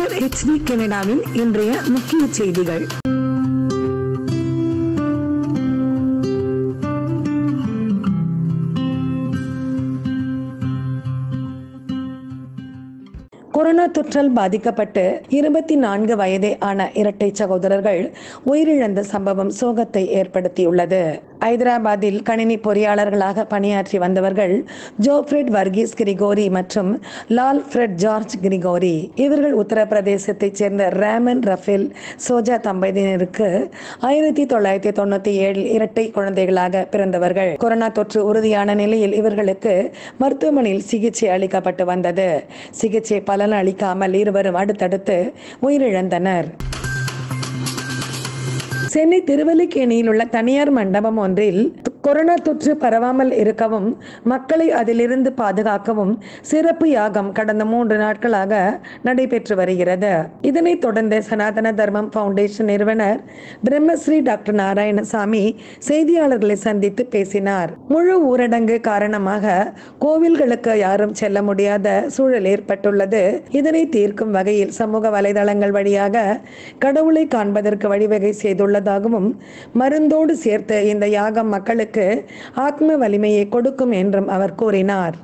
உங்கள் ஹெச்டி கனடாவின் இன்றைய முக்கிய செய்திகள் கொரோனா தொற்றால் பாதிக்கப்பட்டு இருபத்தி நான்கு வயதே ஆன இரட்டை சகோதரர்கள் உயிரிழந்த சம்பவம் சோகத்தை ஏற்படுத்தியுள்ளது ஐதராபாத்தில் கணினி பொறியாளர்களாக பணியாற்றி வந்தவர்கள் ஜோஃப்ரெட் வர்கீஸ் கிரிகோரி மற்றும் லால் ஃப்ரெட் ஜார்ஜ் கிரிகோரி இவர்கள் உத்தரப்பிரதேசத்தைச் சேர்ந்த ரேமன் ரஃபேல் சோஜா தம்பதியினருக்கு ஆயிரத்தி தொள்ளாயிரத்தி தொண்ணூத்தி ஏழில் இரட்டை குழந்தைகளாக பிறந்தவர்கள் கொரோனா தொற்று உறுதியான நிலையில் இவர்களுக்கு மருத்துவமனையில் சிகிச்சை அளிக்கப்பட்டு வந்தது சிகிச்சை பலன் அளிக்காமல் இருவரும் அடுத்தடுத்து உயிரிழந்தனர் சென்னை திருவல்லிக்கேணியில் உள்ள தனியார் மண்டபம் ஒன்றில் கொரோனா தொற்று பரவாமல் இருக்கவும் மக்களை அதிலிருந்து பாதுகாக்கவும் சிறப்பு யாகம் கடந்த மூன்று நாட்களாக நடைபெற்று வருகிறது இதனைத் தொடர்ந்து சனாதன தர்மம் ஃபவுண்டேஷன் நிறுவனர் பிரம்மஸ்ரீ டாக்டர் நாராயணசாமி செய்தியாளர்களை சந்தித்து பேசினார் முழு ஊரடங்கு காரணமாக கோவில்களுக்கு யாரும் செல்ல முடியாத சூழல் ஏற்பட்டுள்ளது இதனை தீர்க்கும் வகையில் சமூக வலைதளங்கள் வழியாக கடவுளை காண்பதற்கு வழிவகை செய்துள்ளதாகவும் மருந்தோடு சேர்த்து இந்த யாகம் மக்களுக்கு ஆத்ம வலிமையை கொடுக்கும் என்றும் அவர் கூறினார்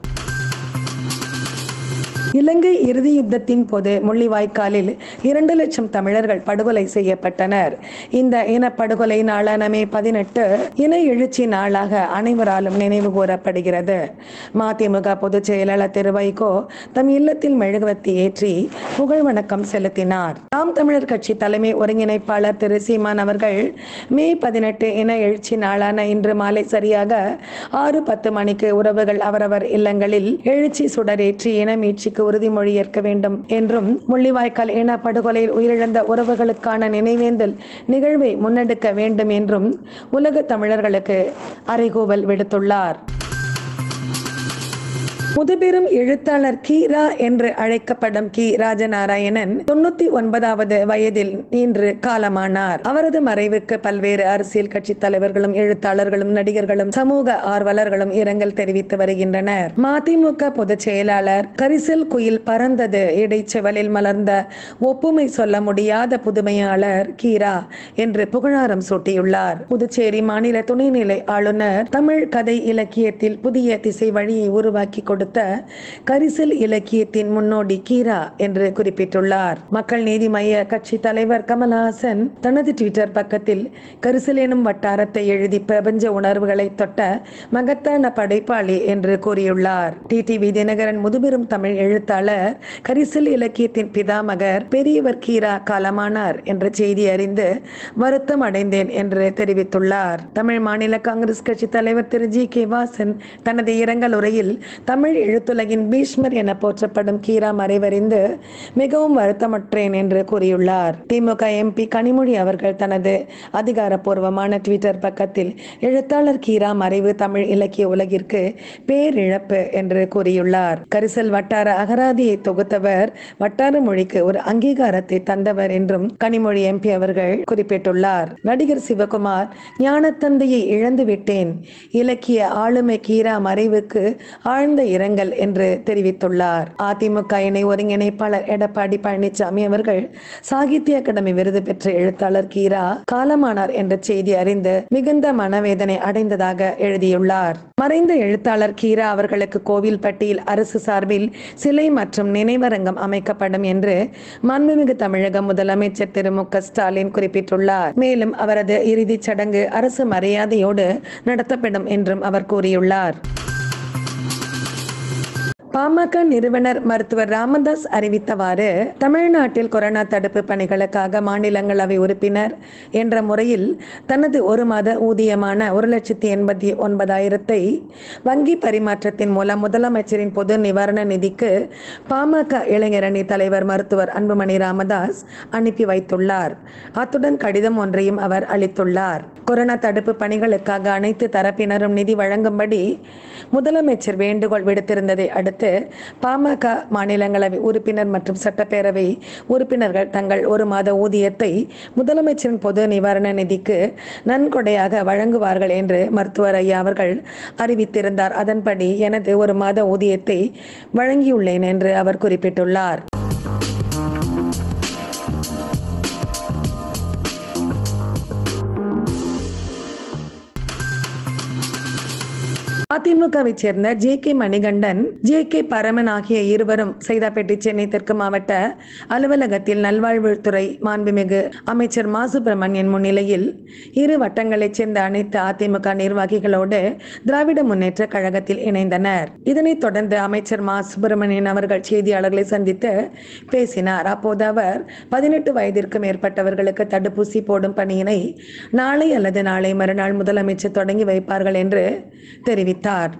இலங்கை இறுதி யுத்தத்தின் போது முள்ளிவாய்க்காலில் இரண்டு லட்சம் தமிழர்கள் படுகொலை செய்யப்பட்டனர் இந்த இனப்படுகொலை நாளான மே பதினெட்டு இன எழுச்சி நாளாக அனைவராலும் நினைவு கூறப்படுகிறது மதிமுக பொதுச் செயலாளர் திரு வைகோ தம் இல்லத்தில் மெழுகுவத்தி ஏற்றி புகழ் வணக்கம் செலுத்தினார் நாம் தமிழர் கட்சி தலைமை ஒருங்கிணைப்பாளர் திரு சீமான் அவர்கள் மே பதினெட்டு இன எழுச்சி நாளான இன்று மாலை சரியாக ஆறு பத்து மணிக்கு உறவுகள் அவரவர் இல்லங்களில் எழுச்சி சுடரேற்றி இன மீட்சிக்கு உறுதிமொழி ஏற்க வேண்டும் என்றும் முள்ளிவாய்க்கால் இன படுகொலையில் உயிரிழந்த உறவுகளுக்கான நினைவேந்தல் நிகழ்வை முன்னெடுக்க வேண்டும் என்றும் உலக தமிழர்களுக்கு அறைகூவல் விடுத்துள்ளார் முதுபெரும் எழுத்தாளர் கீரா என்று அழைக்கப்படும் கி ராஜநாராயணன் தொண்ணூத்தி ஒன்பதாவது வயதில் இன்று காலமானார் அவரது மறைவுக்கு பல்வேறு அரசியல் கட்சி தலைவர்களும் எழுத்தாளர்களும் நடிகர்களும் சமூக ஆர்வலர்களும் இரங்கல் தெரிவித்து வருகின்றனர் மதிமுக பொதுச் செயலாளர் கரிசல் குயில் பறந்தது இடைச்செவலில் மலர்ந்த ஒப்புமை சொல்ல முடியாத புதுமையாளர் கீரா என்று புகழாரம் சூட்டியுள்ளார் புதுச்சேரி மாநில துணைநிலை ஆளுநர் தமிழ் கதை இலக்கியத்தில் புதிய திசை வழியை உருவாக்கி கொடுத்த கரிசல் இலக்கியத்தின் முன்னோடி கீரா என்று குறிப்பிட்டுள்ளார் மக்கள் நீதி மைய கட்சி தலைவர் கமல்ஹாசன் தனது ட்விட்டர் பக்கத்தில் கரிசல் எனும் வட்டாரத்தை எழுதி பிரபஞ்ச உணர்வுகளை தொட்ட மகத்தான படைப்பாளி என்று கூறியுள்ளார் டிடிவி தினகரன் முதுபெரும் தமிழ் எழுத்தாளர் கரிசல் இலக்கியத்தின் பிதாமகர் பெரியவர் கீரா காலமானார் என்ற செய்தி அறிந்து வருத்தம் அடைந்தேன் என்று தெரிவித்துள்ளார் தமிழ் மாநில காங்கிரஸ் கட்சி தலைவர் திரு ஜி கே வாசன் தனது இரங்கல் உரையில் தமிழ் எழுத்துலகின் பீஷ்மர் என போற்றப்படும் கீரா மறைவறிந்து மிகவும் வருத்தமற்றேன் என்று கூறியுள்ளார் திமுக எம்பி கனிமொழி அவர்கள் தனது அதிகாரப்பூர்வமான ட்விட்டர் பக்கத்தில் எழுத்தாளர் கீரா மறைவு தமிழ் இலக்கிய உலகிற்கு பேரிழப்பு என்று கூறியுள்ளார் கரிசல் வட்டார அகராதியை தொகுத்தவர் வட்டார மொழிக்கு ஒரு அங்கீகாரத்தை தந்தவர் என்றும் கனிமொழி எம்பி அவர்கள் குறிப்பிட்டுள்ளார் நடிகர் சிவகுமார் ஞானத்தந்தையை இழந்து விட்டேன் இலக்கிய ஆளுமை கீரா மறைவுக்கு ஆழ்ந்த இரங்கல் என்று தெரிவித்துள்ளார் அதிமுக இணை ஒருங்கிணைப்பாளர் எடப்பாடி பழனிசாமி அவர்கள் சாகித்ய அகாடமி விருது பெற்ற எழுத்தாளர் கீரா காலமானார் என்ற செய்தி அறிந்து மிகுந்த மனவேதனை அடைந்ததாக எழுதியுள்ளார் மறைந்த எழுத்தாளர் கீரா அவர்களுக்கு கோவில்பட்டியில் அரசு சார்பில் சிலை மற்றும் நினைவரங்கம் அமைக்கப்படும் என்று மாண்புமிகு தமிழக முதலமைச்சர் திரு மு க ஸ்டாலின் குறிப்பிட்டுள்ளார் மேலும் அவரது இறுதிச் சடங்கு அரசு மரியாதையோடு நடத்தப்படும் என்றும் அவர் கூறியுள்ளார் பாமக நிறுவனர் மருத்துவர் ராமதாஸ் அறிவித்தவாறு தமிழ்நாட்டில் கொரோனா தடுப்பு பணிகளுக்காக மாநிலங்களவை உறுப்பினர் என்ற முறையில் தனது ஒரு மாத ஊதியமான ஒரு லட்சத்தி எண்பத்தி ஒன்பதாயிரத்தை வங்கி பரிமாற்றத்தின் மூலம் முதலமைச்சரின் பொது நிவாரண நிதிக்கு பாமக இளைஞரணி தலைவர் மருத்துவர் அன்புமணி ராமதாஸ் அனுப்பி வைத்துள்ளார் அத்துடன் கடிதம் ஒன்றையும் அவர் அளித்துள்ளார் கொரோனா தடுப்பு பணிகளுக்காக அனைத்து தரப்பினரும் நிதி வழங்கும்படி முதலமைச்சர் வேண்டுகோள் விடுத்திருந்ததை அடுத்து பாமக மாநிலங்களவை உறுப்பினர் மற்றும் சட்டப்பேரவை உறுப்பினர்கள் தங்கள் ஒரு மாத ஊதியத்தை முதலமைச்சரின் பொது நிவாரண நிதிக்கு நன்கொடையாக வழங்குவார்கள் என்று மருத்துவர் ஐயா அவர்கள் அறிவித்திருந்தார் அதன்படி எனது ஒரு மாத ஊதியத்தை வழங்கியுள்ளேன் என்று அவர் குறிப்பிட்டுள்ளார் அதிமுகவை சேர்ந்த J K Manikandan J K Paraman ஆகிய இருவரும் சைதாப்பேட்டை சென்னை தெற்கு மாவட்ட அலுவலகத்தில் நல்வாழ்வுத்துறை மாண்புமிகு அமைச்சர் மா சுப்பிரமணியன் முன்னிலையில் இரு வட்டங்களைச் சேர்ந்த அனைத்து அதிமுக நிர்வாகிகளோடு திராவிட முன்னேற்ற கழகத்தில் இணைந்தனர் இதனைத் தொடர்ந்து அமைச்சர் மா சுப்பிரமணியன் அவர்கள் செய்தியாளர்களை சந்தித்து பேசினார் அப்போது அவர் பதினெட்டு வயதிற்கு மேற்பட்டவர்களுக்கு தடுப்பூசி போடும் பணியினை நாளை அல்லது நாளை மறுநாள் முதலமைச்சர் தொடங்கி வைப்பார்கள் என்று தெரிவித்தார்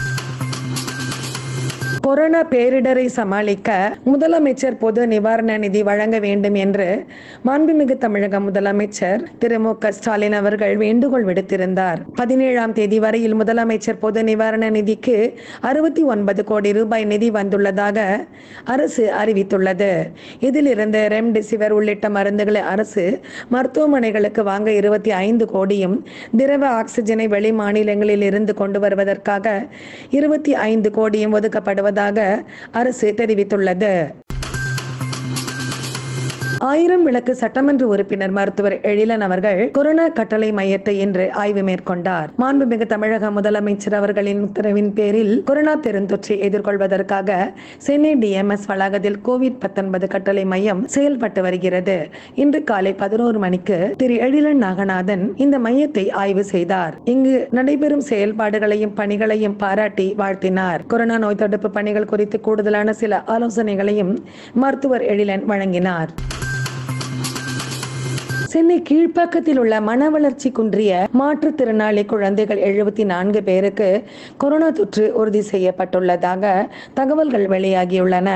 கொரோனா பேரிடரை சமாளிக்க முதலமைச்சர் பொது நிவாரண நிதி வழங்க வேண்டும் என்று மாண்புமிகு தமிழக முதலமைச்சர் திரு மு க ஸ்டாலின் அவர்கள் வேண்டுகோள் விடுத்திருந்தார் பதினேழாம் தேதி வரையில் முதலமைச்சர் பொது நிவாரண நிதிக்கு அறுபத்தி ஒன்பது கோடி ரூபாய் நிதி வந்துள்ளதாக அரசு அறிவித்துள்ளது இதிலிருந்து ரெம்டெசிவிர் உள்ளிட்ட மருந்துகளை அரசு மருத்துவமனைகளுக்கு வாங்க இருபத்தி ஐந்து கோடியும் திரவ ஆக்சிஜனை வெளி மாநிலங்களில் இருந்து கொண்டு வருவதற்காக இருபத்தி ஐந்து கோடியும் ஒதுக்கப்படுவதாக அரசு தெரிவித்துள்ளது ஆயிரம் விளக்கு சட்டமன்ற உறுப்பினர் மருத்துவர் எழிலன் அவர்கள் கொரோனா கட்டளை மையத்தை இன்று ஆய்வு மேற்கொண்டார் மாண்புமிகு தமிழக முதலமைச்சர் அவர்களின் உத்தரவின் பேரில் கொரோனா பெருந்தொற்றை எதிர்கொள்வதற்காக சென்னை டிஎம்எஸ் வளாகத்தில் கோவிட் பத்தொன்பது கட்டளை மையம் செயல்பட்டு வருகிறது இன்று காலை பதினோரு மணிக்கு திரு எழிலன் நாகநாதன் இந்த மையத்தை ஆய்வு செய்தார் இங்கு நடைபெறும் செயல்பாடுகளையும் பணிகளையும் பாராட்டி வாழ்த்தினார் கொரோனா நோய் தடுப்பு பணிகள் குறித்து கூடுதலான சில ஆலோசனைகளையும் மருத்துவர் எழிலன் வழங்கினார் சென்னை கீழ்ப்பாக்கத்தில் உள்ள மன வளர்ச்சி குன்றிய மாற்றுத்திறனாளி குழந்தைகள் எழுபத்தி நான்கு பேருக்கு கொரோனா தொற்று உறுதி செய்யப்பட்டுள்ளதாக தகவல்கள் வெளியாகியுள்ளன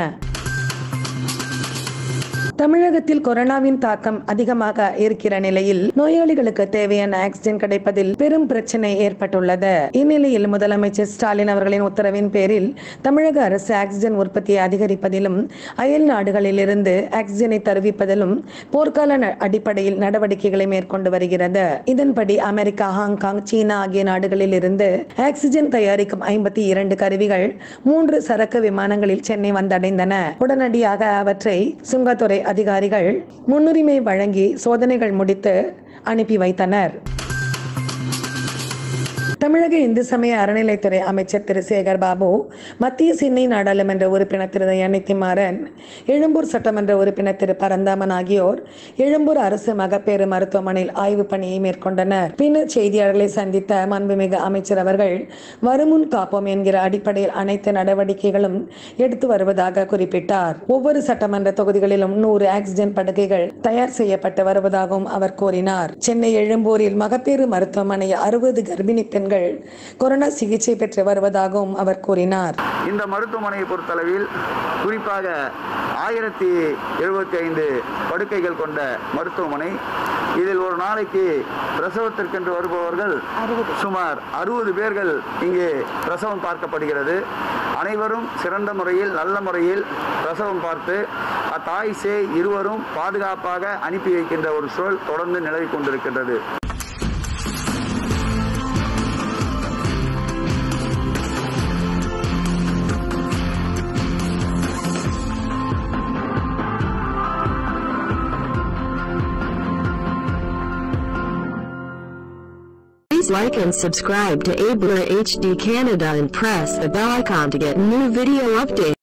தமிழகத்தில் கொரோனாவின் தாக்கம் அதிகமாக இருக்கிற நிலையில் நோயாளிகளுக்கு தேவையான ஆக்சிஜன் கிடைப்பதில் பெரும் பிரச்சனை ஏற்பட்டுள்ளது இந்நிலையில் முதலமைச்சர் ஸ்டாலின் அவர்களின் உத்தரவின் பேரில் தமிழக அரசு ஆக்சிஜன் உற்பத்தியை அதிகரிப்பதிலும் அயல் நாடுகளில் இருந்து ஆக்சிஜனை தருவிப்பதிலும் போர்க்கால ந- அடிப்படையில் நடவடிக்கைகளை மேற்கொண்டு வருகிறது இதன்படி அமெரிக்கா ஹாங்காங் சீனா ஆகிய நாடுகளில் இருந்து ஆக்சிஜன் தயாரிக்கும் ஐம்பத்தி இரண்டு கருவிகள் மூன்று சரக்கு விமானங்களில் சென்னை வந்தடைந்தன உடனடியாக அவற்றை சுங்கத்துறை அதிகாரிகள் முன்னுரிமை வழங்கி சோதனைகள் முடித்து அனுப்பி வைத்தனர் தமிழக இந்து சமய அறநிலைத்துறை அமைச்சர் திரு சேகர் பாபு மத்திய சென்னை நாடாளுமன்ற உறுப்பினர் திரு தயாநிதிமாறன் எழும்பூர் சட்டமன்ற உறுப்பினர் திரு பரந்தாமன் ஆகியோர் எழும்பூர் அரசு மகப்பேறு மருத்துவமனையில் ஆய்வு பணியை மேற்கொண்டனர் பின்னர் செய்தியாளர்களை சந்தித்த மாண்புமிகு அமைச்சர் அவர்கள் வருமுன் காப்போம் என்கிற அடிப்படையில் அனைத்து நடவடிக்கைகளும் எடுத்து வருவதாக குறிப்பிட்டார் ஒவ்வொரு சட்டமன்ற தொகுதிகளிலும் நூறு ஆக்சிஜன் படுக்கைகள் தயார் செய்யப்பட்டு வருவதாகவும் அவர் கூறினார் சென்னை எழும்பூரில் மகப்பேறு மருத்துவமனையில் அறுபது கர்ப்பிணி பெண்கள் கொரோனா சிகிச்சை பெற்று வருவதாகவும் அவர் கூறினார் இந்த மருத்துவமனையை பொறுத்தளவில் குறிப்பாக ஆயிரத்தி எழுபத்தி ஐந்து படுக்கைகள் கொண்ட மருத்துவமனை இதில் ஒரு நாளைக்கு பிரசவத்திற்கென்று வருபவர்கள் சுமார் அறுபது பேர்கள் இங்கே பிரசவம் பார்க்கப்படுகிறது அனைவரும் சிறந்த முறையில் நல்ல முறையில் பிரசவம் பார்த்து அத்தாய் சே இருவரும் பாதுகாப்பாக அனுப்பி வைக்கின்ற ஒரு சூழல் தொடர்ந்து நிலவிக் கொண்டிருக்கின்றது Please like and subscribe to Abler HD Canada and press the bell icon to get new video updates.